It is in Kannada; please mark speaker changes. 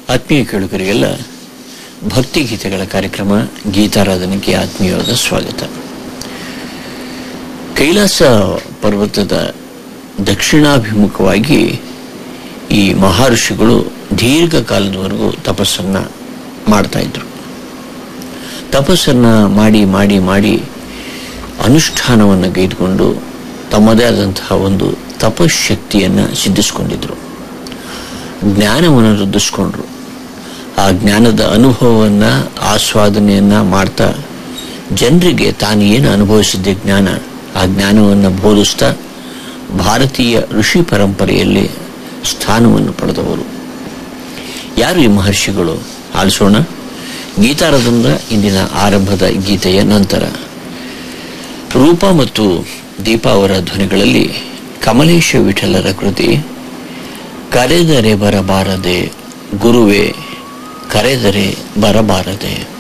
Speaker 1: ಆತ್ಮೀಯ ಕೇಳುಗರಿಗೆಲ್ಲ ಭಕ್ತಿ ಗೀತೆಗಳ ಕಾರ್ಯಕ್ರಮ ಗೀತಾರಾಧನೆಗೆ ಆತ್ಮೀಯವಾದ ಸ್ವಾಗತ ಕೈಲಾಸ ಪರ್ವತದ ದಕ್ಷಿಣಾಭಿಮುಖವಾಗಿ ಈ ಮಹರ್ಷಿಗಳು ದೀರ್ಘಕಾಲದವರೆಗೂ ತಪಸ್ಸನ್ನ ಮಾಡ್ತಾ ಇದ್ರು ತಪಸ್ಸನ್ನ ಮಾಡಿ ಮಾಡಿ ಮಾಡಿ ಅನುಷ್ಠಾನವನ್ನು ಗೈದುಕೊಂಡು ತಮ್ಮದೇ ಆದಂತಹ ಒಂದು ತಪಶಕ್ತಿಯನ್ನು ಸಿದ್ಧಿಸಿಕೊಂಡಿದ್ರು ಜ್ಞಾನವನ್ನು ವೃದ್ಧಿಸ್ಕೊಂಡ್ರು ಆ ಜ್ಞಾನದ ಅನುಭವವನ್ನ ಆಸ್ವಾದನೆಯನ್ನ ಮಾಡ್ತಾ ಜನರಿಗೆ ತಾನು ಏನು ಅನುಭವಿಸಿದ್ದ ಜ್ಞಾನ ಆ ಜ್ಞಾನವನ್ನು ಬೋಧಿಸ್ತಾ ಭಾರತೀಯ ಋಷಿ ಪರಂಪರೆಯಲ್ಲಿ ಸ್ಥಾನವನ್ನು ಪಡೆದವರು ಯಾರು ಈ ಮಹರ್ಷಿಗಳು ಆಲಿಸೋಣ ಗೀತಾರದಿಂದ ಇಂದಿನ ಆರಂಭದ ಗೀತೆಯ ನಂತರ ರೂಪ ಮತ್ತು ದೀಪಾ ಅವರ ಧ್ವನಿಗಳಲ್ಲಿ ಕಮಲೇಶ ವಿಠಲರ ಕೃತಿ ಕರೆದರೆ ಬರಬಾರದೆ ಗುರುವೇ ಕರೆದರೆ ಬರಬಾರದೆ